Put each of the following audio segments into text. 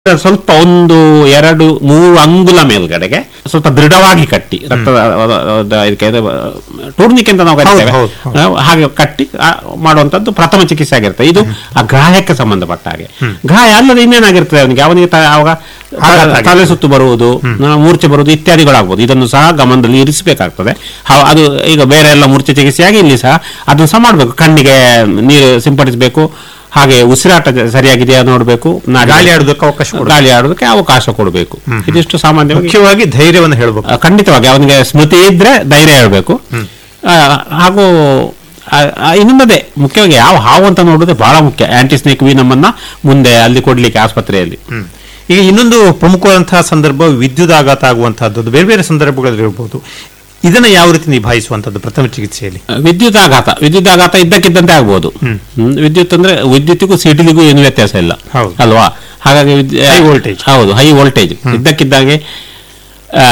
ಸ್ವಲ್ಪ ಒಂದು ಎರಡು ಮೂರು ಅಂಗುಲ ಮೇಲ್ಗಡೆಗೆ ಸ್ವಲ್ಪ ದೃಢವಾಗಿ ಕಟ್ಟಿ ರಕ್ತದ ಅದ- ಅದ- ಇದಕ್ಕೆ ಟೂರ್ನಿಕ್ ಅಂತ ನಾವು ಕರಿತೇವೆ ಹೌದು, ಹೌದು. ಆ, ಹಾಗೆ ಕಟ್ಟಿ ಆ, ಮಾಡುವಂತದ್ದು ಪ್ರಥಮ ಚಿಕಿತ್ಸೆ ಆಗಿರ್ತದೆ ಇದು ಆ ಗಾಯಕ್ಕೆ ಸಂಬಂಧಪಟ್ಟ ಹಾಗೆ ಗಾಯ ಅಲ್ಲದೆ ಇನ್ನೇನಾಗಿರ್ತದೆ ಅವನಿಗೆ ಅವನಿಗೆ ತ- ಅವಾಗ ಆಘಾತ ಆಗಿದೆ. ತಲೆ ಸುತ್ತು ಬರುವುದು ಆ, ಮೂರ್ಛೆ ಬರುವುದು ಇತ್ಯಾದಿಗಳಾಗ್ಬೋದು ಇದನ್ನು ಸಹ ಗಮನದಲ್ಲಿ ಇರಿಸಬೇಕಾಗ್ತದೆ ಹ- ಅದು ಈಗ ಬೇರೆ ಎಲ್ಲ ಮೂರ್ಛೆ ಚಿಕಿತ್ಸೆಯಾಗಿ ಇಲ್ಲಿ ಸಹ ಅದನ್ನು ಸಹ ಮಾಡಬೇಕು ಕಣ್ಣಿಗೆ ನೀರು ಸಿಂಪಡಿಸಬೇಕು ಹಾಗೆ ಉಸಿರಾಟ ಜ- ಸರಿಯಾಗಿದೆಯಾ ನೋಡಬೇಕು ಗಾಳಿ ಆಡೋದಕ್ಕೆ ಅವಕಾಶ ಕೊಡ್ಬೇಕು. ಗಾಳಿ ಆಡೋದಕ್ಕೆ ಅವಕಾಶ ಕೊಡಬೇಕು ಇದಿಷ್ಟು ಸಾಮಾನ್ಯವಾಗಿ ಮುಖ್ಯವಾಗಿ ಧೈರ್ಯವನ್ನು ಹೇಳಬೇಕು ಆ, ಖಂಡಿತವಾಗಿ ಅವನಿಗೆ ಸ್ಮೃತಿ ಇದ್ರೆ ಧೈರ್ಯ ಹೇಳ್ಬೇಕು ಆ, ಹಾಗೂ ಆ, ಆ, ಇನ್ನೊಂದೇ ಮುಖ್ಯವಾಗಿ ಯಾವ ಹಾವು ಅಂತ ನೋಡೋದು ಬಹಳ ಮುಖ್ಯ ಆಂಟಿ ಸ್ನೇಕ್ ವಿ ನಮ್ಮನ್ನ ಮುಂದೆ ಅಲ್ಲಿ ಕೊಡ್ಲಿಕ್ಕೆ ಆಸ್ಪತ್ರೆಯಲ್ಲಿ ಈಗ ಇನ್ನೊಂದು ಪ್ರಮುಖವಾದಂತಹ ಸಂದರ್ಭ ವಿದ್ಯುತ್ ಆಘಾತ ಆಗುವಂತಹದ್ದು ಬೇರೆ ಬೇರೆ ಸಂದರ್ಭಗಳಲ್ಲಿ ಇರಬಹುದು ಇದನ್ನ ಯಾವ ರೀತಿ ನಿಭಾಯಿಸುವಂತದ್ದು ಪ್ರಥಮ ಚಿಕಿತ್ಸೆಯಲ್ಲಿ ವಿದ್ಯುತ್ ಆಘಾತ ವಿದ್ಯುತ್ ಆಘಾತ ಇದ್ದಕ್ಕಿದ್ದಂತೆ ಆಗ್ಬೋದು ಹ್ಮ್. ವಿದ್ಯುತ್ ಅಂದ್ರೆ ವಿದ್ಯುತ್ತಿಗೂ ಸಿಡಿಲಿಗೂ ಏನು ವ್ಯತ್ಯಾಸ ಇಲ್ಲ ಹೌದು. ಅಲ್ವಾ ಹಾಗಾಗಿ ವಿದ್ಯು- High voltage. ಹೌದು ಹೈ ವೋಲ್ಟೇಜ್ ಇದ್ದಕ್ಕಿದ್ದಾಗೆ ಆ,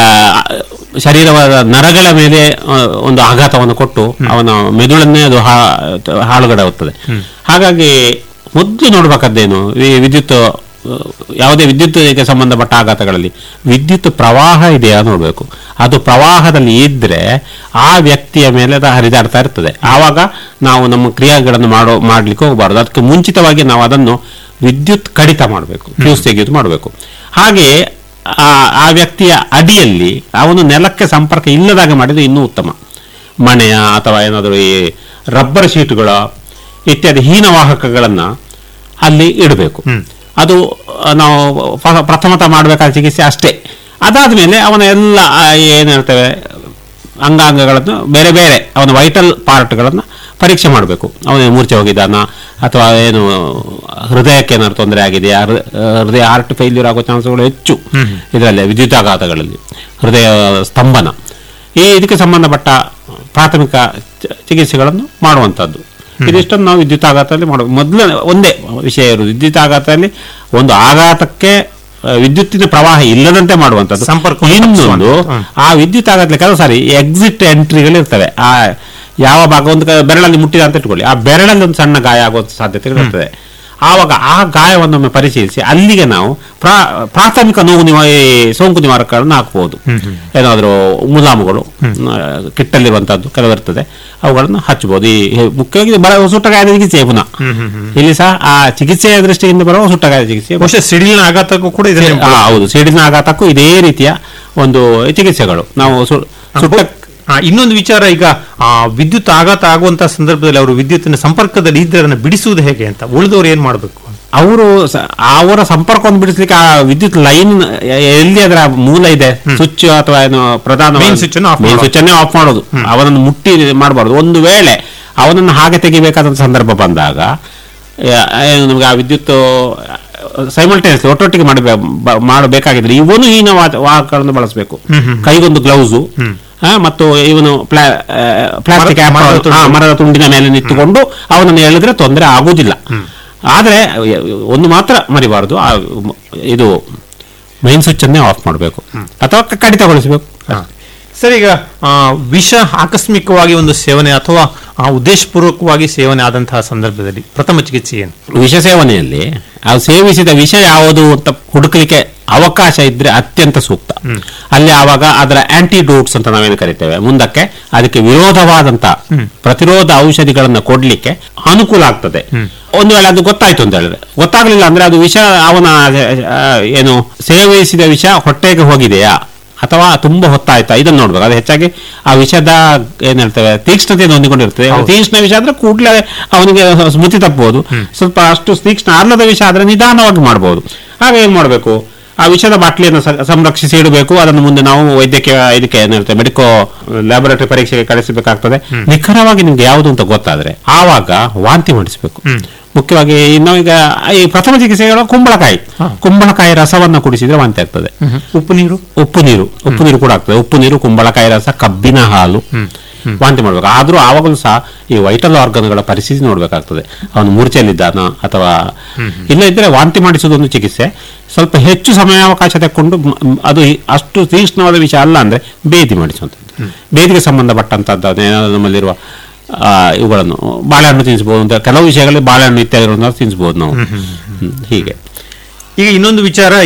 ಶರೀರವಾದ ನರಗಳ ಮೇಲೆ ಆ, ಒಂದು ಆಘಾತವನ್ನು ಕೊಟ್ಟು ಅವನ ಮೆದುಳನ್ನೇ ಅದು ಹಾ- ಹಾಳುಗಡೆ ಹೋಗ್ತದೆ ಹಾಗಾಗಿ ಮೊದಲು ನೋಡ್ಬೇಕಾದ್ದೇನು ಈ ವಿದ್ಯುತ್ ಆ, ಯಾವುದೇ ವಿದ್ಯುತ್ಗೆ ಸಂಬಂಧಪಟ್ಟ ಆಘಾತಗಳಲ್ಲಿ ವಿದ್ಯುತ್ ಪ್ರವಾಹ ಇದೆಯಾ ನೋಡಬೇಕು ಅದು ಪ್ರವಾಹದಲ್ಲಿ ಇದ್ರೆ ಆ ವ್ಯಕ್ತಿಯ ಮೇಲೆ ಅದು ಹರಿದಾಡ್ತಾ ಇರ್ತದೆ ಆವಾಗ ನಾವು ನಮ್ಮ ಕ್ರಿಯೆಗಳನ್ನು ಮಾಡೋ ಮಾಡ್ಲಿಕ್ಕೆ ಹೋಗಬಾರ್ದು ಅದಕ್ಕೆ ಮುಂಚಿತವಾಗಿ ನಾವು ಅದನ್ನು ವಿದ್ಯುತ್ ಕಡಿತ ಮಾಡಬೇಕು ಫ್ಯೂಸ್ ತೆಗೆದು ಮಾಡಬೇಕು ಹಾಗೆ ಆ ಆ ವ್ಯಕ್ತಿಯ ಅಡಿಯಲ್ಲಿ ಅವನು ನೆಲಕ್ಕೆ ಸಂಪರ್ಕ ಇಲ್ಲದಾಗ ಮಾಡಿದ್ರೆ ಇನ್ನೂ ಉತ್ತಮ ಮಣೆಯ ಅಥವಾ ಏನಾದರೂ ಈ ರಬ್ಬರ್ ಶೀಟ್ಗಳ ಇತ್ಯಾದಿ ಹೀನವಾಹಕಗಳನ್ನು ಅಲ್ಲಿ ಇಡಬೇಕು ಅದು ಆ, ನಾವು ಪ- ಪ್ರಥಮತಃ ಮಾಡಬೇಕಾದ ಚಿಕಿತ್ಸೆ ಅಷ್ಟೇ ಅದಾದ್ಮೇಲೆ ಅವನ ಎಲ್ಲ ಆ, ಏನ್ ಹೇಳ್ತೇವೆ ಅಂಗಾಂಗಗಳನ್ನು ಬೇರೆ ಬೇರೆ ಅವನ ವೈಟಲ್ ಪಾರ್ಟ್ಗಳನ್ನು ಪರೀಕ್ಷೆ ಮಾಡಬೇಕು ಅವನ ಮೂರ್ಛೆ ಹೋಗಿದ್ದಾನ ಅಥವಾ ಏನು ಹೃದಯಕ್ಕೆ ಏನಾದ್ರು ತೊಂದರೆ ಆಗಿದೆಯಾ ಹೃ- ಹೃದಯ ಹಾರ್ಟ್ ಫೇಲ್ಯೂರ್ ಆಗೋ ಚಾನ್ಸ್ಗಳು ಹೆಚ್ಚು ಇದರಲ್ಲಿ ವಿದ್ಯುತಾಘಾತಗಳಲ್ಲಿ ಹೃದಯ ಸ್ತಂಭನ ಈ ಇದಕ್ಕೆ ಸಂಬಂಧಪಟ್ಟ ಪ್ರಾಥಮಿಕ ಚ- ಚಿಕಿತ್ಸೆಗಳನ್ನು ಮಾಡುವಂಥದ್ದು ಇದಿಷ್ಟನ್ನು ನಾವು ವಿದ್ಯುತಾಘಾತದಲ್ಲಿ ಮಾಡಬೇಕು ಮೊದಲ ಒಂದೇ ವಿಷಯ ಇರುವುದು ವಿದ್ಯುತಾಘಾತದಲ್ಲಿ ಒಂದು ಆಘಾತಕ್ಕೆ ಆ, ವಿದ್ಯುತ್ತಿನ ಪ್ರವಾಹ ಇಲ್ಲದಂತೆ ಮಾಡುವಂಥದ್ದು ಸಂಪರ್ಕವನ್ನು ಇನ್ನೊಂದು ತಪ್ಪಿಸುವಂಥದ್ದು. ಹ್ಮ್. ಆ ವಿದ್ಯುತ್ ಆಘಾತದಲ್ಲಿ ಕೆಲವು ಸಾರಿ ಎಕ್ಸಿಟ್ ಎಂಟ್ರಿಗಳು ಇರ್ತವೆ ಆ ಯಾವ ಭಾಗ ಒಂದು ಕ- ಬೆರಳಲ್ಲಿ ಮುಟ್ಟಿದ ಅಂತ ಇಟ್ಕೊಳ್ಳಿ ಆ ಬೆರಳಲ್ಲಿ ಒಂದು ಸಣ್ಣ ಗಾಯ ಆಗೋ ಸಾಧ್ಯತೆಗಳು ಇರ್ತದೆ ಆವಾಗ ಆ ಗಾಯವನ್ನೊಮ್ಮೆ ಪರಿಶೀಲಿಸಿ ಅಲ್ಲಿಗೆ ನಾವು ಪ್ರಾ- ಪ್ರಾಥಮಿಕ ನೋವು ನಿವಾ ಈ ಸೋಂಕು ನಿವಾರಕಗಳನ್ನು ಹಾಕಬಹುದು ಏನಾದರೂ ಮುಲಾಮುಗಳು ಆ, ಕಿಟ್ಟಲ್ಲಿರುವಂತಹದ್ದು ಕೆಲವು ಇರ್ತದೆ ಅವುಗಳನ್ನು ಹಚ್ಚಬಹುದು ಈ ಹೆ- ಮುಖ್ಯವಾಗಿ ಇದು ಬರ ಸುಟ್ಟಗಾಯದ ಚಿಕಿತ್ಸೆ ಪುನಃ ಇಲ್ಲಿ ಸಹ ಆ ಚಿಕಿತ್ಸೆಯ ದೃಷ್ಟಿಯಿಂದ ಬರುವ ಸುಟ್ಟಗಾಯದ ಚಿಕಿತ್ಸೆ ಬಹುಶಃ ಸಿಡಿಲಿನ ಆಘಾತಕ್ಕೂ ಕೂಡ ಇದನ್ನೇ ಆ, ಹೌದು ಸಿಡಿಲಿನ ಆಘಾತಕ್ಕೂ ಇದೇ ರೀತಿಯ ಒಂದು ಚಿಕಿತ್ಸೆಗಳು ನಾವು ಸು- ಸುಟ್ಟ ಆ, ಇನ್ನೊಂದು ವಿಚಾರ ಈಗ ಆ, ವಿದ್ಯುತ್ ಆಘಾತ ಆಗುವಂತಹ ಸಂದರ್ಭದಲ್ಲಿ ಅವರು ವಿದ್ಯುತ್ತಿನ ಸಂಪರ್ಕದಲ್ಲಿ ಇದ್ದರೆ ಅದನ್ನು ಬಿಡಿಸುವುದು ಹೇಗೆ ಅಂತ ಉಳಿದವರು ಏನ್ ಮಾಡಬೇಕು ಅವರು ಸ- ಅವರ ಸಂಪರ್ಕವನ್ನು ಬಿಡಿಸ್ಲಿಕ್ಕೆ ಆ ವಿದ್ಯುತ್ ಲೈನ್ ಎಲ್ಲಿ ಅದರ ಮೂಲ ಇದೆ ಸ್ವಿಚ್ ಅಥವಾ ಏನು ಪ್ರಧಾನ Main switch ಅನ್ನು off ಮೇನ್ ಮಾಡೋದು. ಸ್ವಿಚ್ ಅನ್ನೇ ಆಫ್ ಮಾಡೋದು ಅವನನ್ನು ಮುಟ್ಟಿ ಮಾಡಬಾರ್ದು ಒಂದು ವೇಳೆ ಅವನನ್ನು ಹಾಗೆ ತೆಗಿಬೇಕಾದ ಸಂದರ್ಭ ಬಂದಾಗ ಯಾ- ಏನು ನಮ್ಗೆ ಆ ವಿದ್ಯುತ್ ಸೈಮಲ್ಟೇನಿಯಸ್ ಒಟ್ಟೊಟ್ಟಿಗೆ ಮಾಡಬೇ ಬ- ಮಾಡಬೇಕಾಗಿದ್ರೆ ಇವನು ಹೀನ ವಾ- ವಾಹಕಗಳನ್ನು ಬಳಸಬೇಕು ಕೈಗೊಂದು ಗ್ಲೌಸು ಮತ್ತು ಇವನು ಪ್ಲಾ ಪ್ಲಾಸ್ಟಿಕ್ ಮರ- ಮರದ ತುಂಡು. ಮರದ ತುಂಡಿನ ಮೇಲೆ ನಿಂತುಕೊಂಡು ಅವನನ್ನು ಎಳೆದ್ರೆ ತೊಂದರೆ ಆಗುವುದಿಲ್ಲ ಆದರೆ ಒಂದು ಮಾತ್ರ ಮರಿಬಾರದು ಆ ಮ್- ಇದು ಮೈನ್ ಸ್ವಿಚ್ ಅನ್ನೇ ಆಫ್ ಮಾಡಬೇಕು ಅಥವಾ ಕ- ಕಡಿತಗೊಳಿಸಬೇಕು ಸರ್ ಈಗ ಆ, ವಿಷ ಆಕಸ್ಮಿಕವಾಗಿ ಒಂದು ಸೇವನೆ ಅಥವಾ ಆ, ಉದ್ದೇಶಪೂರ್ವಕವಾಗಿ ಸೇವನೆ ಆದಂತಹ ಸಂದರ್ಭದಲ್ಲಿ ಪ್ರಥಮ ಚಿಕಿತ್ಸೆ ಏನು ವಿಷ ಸೇವನೆಯಲ್ಲಿ ಆ ಸೇವಿಸಿದ ವಿಷ ಯಾವುದು ಅಂತ ಹುಡುಕಲಿಕ್ಕೆ ಅವಕಾಶ ಇದ್ರೆ ಅತ್ಯಂತ ಸೂಕ್ತ ಅಲ್ಲಿ ಆವಾಗ ಅದರ ಆಂಟಿಡೋಟ್ಸ್ ಅಂತ ನಾವೇನು ಕರಿತೇವೆ ಮುಂದಕ್ಕೆ ಅದಕ್ಕೆ ವಿರೋಧವಾದಂತ ಪ್ರತಿರೋಧ ಔಷಧಿಗಳನ್ನು ಕೊಡ್ಲಿಕ್ಕೆ ಅನುಕೂಲ ಆಗ್ತದೆ ಒಂದು ವೇಳೆ ಅದು ಗೊತ್ತಾಯ್ತು ಅಂತ ಹೇಳಿದ್ರೆ ಗೊತ್ತಾಗ್ಲಿಲ್ಲ ಅಂದ್ರೆ ಅದು ವಿಷ ಅವನ ಆ, ಏನು ಸೇವಿಸಿದ ವಿಷ ಹೊಟ್ಟೆಗೆ ಹೋಗಿದೆಯಾ ಅಥವಾ ತುಂಬಾ ಹೊತ್ತಾಯ್ತಾ ಇದನ್ನು ನೋಡ್ಬೇಕು ಅದು ಹೆಚ್ಚಾಗಿ ಆ ವಿಷದ ಏನ್ ಹೇಳ್ತೇವೆ ತೀಕ್ಷ್ಣತೆಯನ್ನು ಹೊಂದಿಕೊಂಡಿರ್ತದೆ ತೀಕ್ಷ್ಣ ವಿಷ ಆದ್ರೆ ಕೂಡಲೇ ಅವನಿಗೆ ಸ್ಮೃತಿ ತಪ್ಪಬಹುದು ಸ್ವಲ್ಪ ಅಷ್ಟು ತೀಕ್ಷ್ಣ ಅಲ್ಲದ ವಿಷ ಆದ್ರೆ ನಿಧಾನವಾಗಿ ಮಾಡಬಹುದು ಆಗ ಏನ್ ಮಾಡಬೇಕು ಆ ವಿಷದ ಬಾಟ್ಲಿಯನ್ನು ಸ- ಸಂರಕ್ಷಿಸಿ ಇಡಬೇಕು ಅದನ್ನು ಮುಂದೆ ನಾವು ವೈದ್ಯಕೀಯ ಇದಕ್ಕೆ ಏನ್ ಹೇಳ್ತೇವೆ ಮೆಡಿಕೋ ಲ್ಯಾಬೊರೇಟರಿ ಪರೀಕ್ಷೆಗೆ ಕಳಿಸಬೇಕಾಗ್ತದೆ ನಿಖರವಾಗಿ ನಿಮ್ಗೆ ಯಾವುದು ಅಂತ ಗೊತ್ತಾದ್ರೆ ಆವಾಗ ವಾಂತಿ ಮಾಡಿಸಬೇಕು ಮುಖ್ಯವಾಗಿ ಇನ್ನು ಈಗ ಈ ಪ್ರಥಮ ಚಿಕಿತ್ಸೆಗಳು ಕುಂಬಳಕಾಯಿ ಕುಂಬಳಕಾಯಿ ರಸವನ್ನ ಕುಡಿಸಿದ್ರೆ ವಾಂತಿ ಆಗ್ತದೆ ಉಪ್ಪು ನೀರು ಉಪ್ಪು ನೀರು ಉಪ್ಪು ನೀರು ಕೂಡ ಆಗ್ತದೆ ಉಪ್ಪು ನೀರು ಕುಂಬಳಕಾಯಿ ರಸ ಕಬ್ಬಿನ ಹಾಲು ವಾಂತಿ ಮಾಡ್ಬೇಕು ಆದ್ರೂ ಆವಾಗಲೂ ಸಹ ಈ ವೈಟಲ್ ಆರ್ಗನ್ಗಳ ಪರಿಸ್ಥಿತಿ ನೋಡ್ಬೇಕಾಗ್ತದೆ ಅವನು ಮೂರ್ಛೆಯಲ್ಲಿದ್ದಾನ ಅಥವಾ ಇಲ್ಲ ಇದ್ರೆ ವಾಂತಿ ಮಾಡಿಸೋದು ಒಂದು ಚಿಕಿತ್ಸೆ ಸ್ವಲ್ಪ ಹೆಚ್ಚು ಸಮಯಾವಕಾಶ ತೆಕ್ಕೊಂಡು ಮ್- ಮ್- ಅದು ಈ- ಅಷ್ಟು ತೀಕ್ಷ್ಣವಾದ ವಿಷಯ ಅಲ್ಲ ಅಂದ್ರೆ ಬೇದಿ ಮಾಡಿಸುವಂಥದ್ದು ಬೇದಿಗೆ ಸಂಬಂಧಪಟ್ಟಂತದ್ದು ಏನಾದ್ರು ನಮ್ಮಲ್ಲಿರುವ ಆ, ಇವುಗಳನ್ನು ಬಾಳೆಹಣ್ಣು ತಿನ್ನಿಸಬಹುದು ಅಂತ ಕೆಲವು ವಿಷಯಗಳಲ್ಲಿ ಬಾಳೆಹಣ್ಣು ಇತ್ಯಾದಿಗಳನ್ನು ತಿನ್ನಿಸಬಹುದು ನಾವು ಹ್ಮ್, ಹೀಗೆ ಈಗ ಇನ್ನೊಂದು ವಿಚಾರ